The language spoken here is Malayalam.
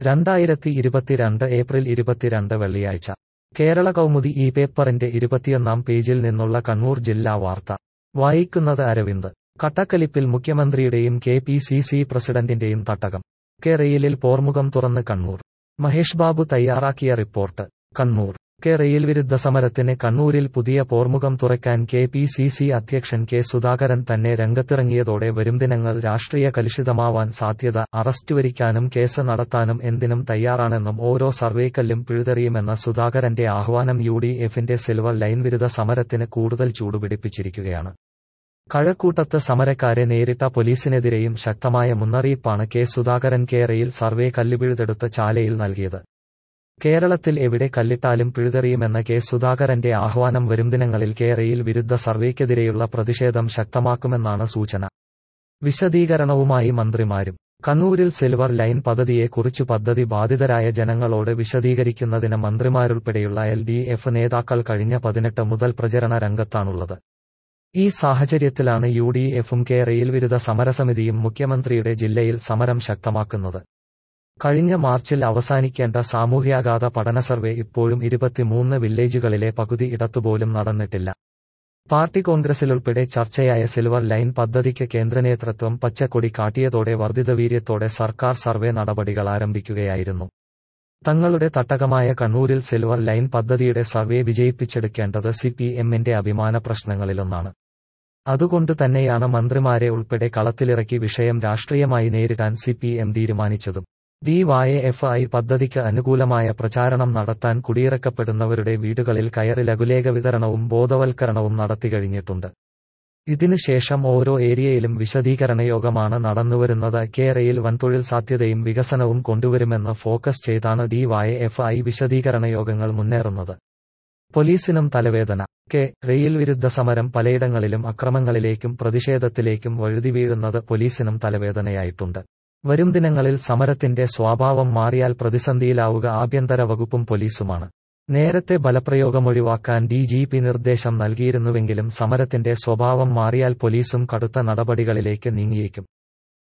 രണ്ടായിരത്തി ഇരുപത്തിരണ്ട് ഏപ്രിൽ ഇരുപത്തിരണ്ട് വെള്ളിയാഴ്ച കേരള കൗമുദി ഈ പേപ്പറിന്റെ ഇരുപത്തിയൊന്നാം പേജിൽ നിന്നുള്ള കണ്ണൂർ ജില്ലാ വാർത്ത വായിക്കുന്നത് അരവിന്ദ് കട്ടക്കലിപ്പിൽ മുഖ്യമന്ത്രിയുടെയും കെ പി സി സി പ്രസിഡന്റിന്റെയും തട്ടകം കെ റെയിലിൽ പോർമുഖം തുറന്ന് കണ്ണൂർ മഹേഷ് ബാബു തയ്യാറാക്കിയ റിപ്പോർട്ട് കണ്ണൂർ കെ റെയിൽ വിരുദ്ധ സമരത്തിന് കണ്ണൂരിൽ പുതിയ പോർമുഖം തുറക്കാൻ കെ പി സി സി അധ്യക്ഷൻ കെ സുധാകരൻ തന്നെ രംഗത്തിറങ്ങിയതോടെ വരുംദിനങ്ങൾ രാഷ്ട്രീയ കലുഷിതമാവാൻ സാധ്യത അറസ്റ്റ് വരിക്കാനും കേസ് നടത്താനും എന്തിനും തയ്യാറാണെന്നും ഓരോ സർവേക്കല്ലും പിഴുതെറിയുമെന്ന സുധാകരന്റെ ആഹ്വാനം യു ഡി എഫിന്റെ സിൽവർ ലൈൻ വിരുദ്ധ സമരത്തിന് കൂടുതൽ ചൂടുപിടിപ്പിച്ചിരിക്കുകയാണ് കഴക്കൂട്ടത്ത് സമരക്കാരെ നേരിട്ട പോലീസിനെതിരെയും ശക്തമായ മുന്നറിയിപ്പാണ് കെ സുധാകരൻ കേരയിൽ സർവേ കല്ലുപിഴുതെടുത്ത ചാലയിൽ നൽകിയത് കേരളത്തിൽ എവിടെ കല്ലിട്ടാലും പിഴുതെറിയുമെന്ന കെ സുധാകരന്റെ ആഹ്വാനം വരുംദിനങ്ങളിൽ കേരയിൽ വിരുദ്ധ സർവേക്കെതിരെയുള്ള പ്രതിഷേധം ശക്തമാക്കുമെന്നാണ് സൂചന വിശദീകരണവുമായി മന്ത്രിമാരും കണ്ണൂരിൽ സിൽവർ ലൈൻ പദ്ധതിയെക്കുറിച്ചു പദ്ധതി ബാധിതരായ ജനങ്ങളോട് വിശദീകരിക്കുന്നതിന് മന്ത്രിമാരുൾപ്പെടെയുള്ള എൽ ഡി എഫ് നേതാക്കൾ കഴിഞ്ഞ പതിനെട്ട് മുതൽ പ്രചരണ രംഗത്താണുള്ളത് ഈ സാഹചര്യത്തിലാണ് യു ഡി എഫും കെ റെയിൽ വിരുദ്ധ സമരസമിതിയും മുഖ്യമന്ത്രിയുടെ ജില്ലയിൽ സമരം ശക്തമാക്കുന്നത് കഴിഞ്ഞ മാർച്ചിൽ അവസാനിക്കേണ്ട സാമൂഹ്യാഘാത പഠന സർവേ ഇപ്പോഴും ഇരുപത്തിമൂന്ന് വില്ലേജുകളിലെ പകുതി ഇടത്തുപോലും നടന്നിട്ടില്ല പാർട്ടി കോൺഗ്രസിലുൾപ്പെടെ ചർച്ചയായ സിൽവർ ലൈൻ പദ്ധതിക്ക് കേന്ദ്രനേതൃത്വം പച്ചക്കൊടി കാട്ടിയതോടെ വർദ്ധിത വീര്യത്തോടെ സർക്കാർ സർവേ നടപടികൾ ആരംഭിക്കുകയായിരുന്നു തങ്ങളുടെ തട്ടകമായ കണ്ണൂരിൽ സിൽവർ ലൈൻ പദ്ധതിയുടെ സർവേ വിജയിപ്പിച്ചെടുക്കേണ്ടത് സി പി എമ്മിന്റെ അഭിമാന പ്രശ്നങ്ങളിലൊന്നാണ് അതുകൊണ്ട് തന്നെയാണ് മന്ത്രിമാരെ ഉൾപ്പെടെ കളത്തിലിറക്കി വിഷയം രാഷ്ട്രീയമായി നേരിടാൻ സി പി എം തീരുമാനിച്ചതും ഡി വൈ എഫ് ഐ പദ്ധതിക്ക് അനുകൂലമായ പ്രചാരണം നടത്താൻ കുടിയിറക്കപ്പെടുന്നവരുടെ വീടുകളിൽ കയറി ലഘുലേഖ വിതരണവും ബോധവൽക്കരണവും നടത്തിക്കഴിഞ്ഞിട്ടുണ്ട് ഇതിനുശേഷം ഓരോ ഏരിയയിലും വിശദീകരണ യോഗമാണ് നടന്നുവരുന്നത് കേരയിൽ വൻതൊഴിൽ സാധ്യതയും വികസനവും കൊണ്ടുവരുമെന്ന് ഫോക്കസ് ചെയ്താണ് ഡി വൈ എഫ് ഐ വിശദീകരണ യോഗങ്ങൾ മുന്നേറുന്നത് പോലീസിനും തലവേദന കെ റെയിൽ വിരുദ്ധ സമരം പലയിടങ്ങളിലും അക്രമങ്ങളിലേക്കും പ്രതിഷേധത്തിലേക്കും വഴുതി വീഴുന്നത് പോലീസിനും തലവേദനയായിട്ടുണ്ട് വരും ദിനങ്ങളിൽ സമരത്തിന്റെ സ്വഭാവം മാറിയാൽ പ്രതിസന്ധിയിലാവുക ആഭ്യന്തര വകുപ്പും പോലീസുമാണ് നേരത്തെ ബലപ്രയോഗമൊഴിവാക്കാൻ ഡി ജി പി നിർദ്ദേശം നൽകിയിരുന്നുവെങ്കിലും സമരത്തിന്റെ സ്വഭാവം മാറിയാൽ പോലീസും കടുത്ത നടപടികളിലേക്ക് നീങ്ങിയേക്കും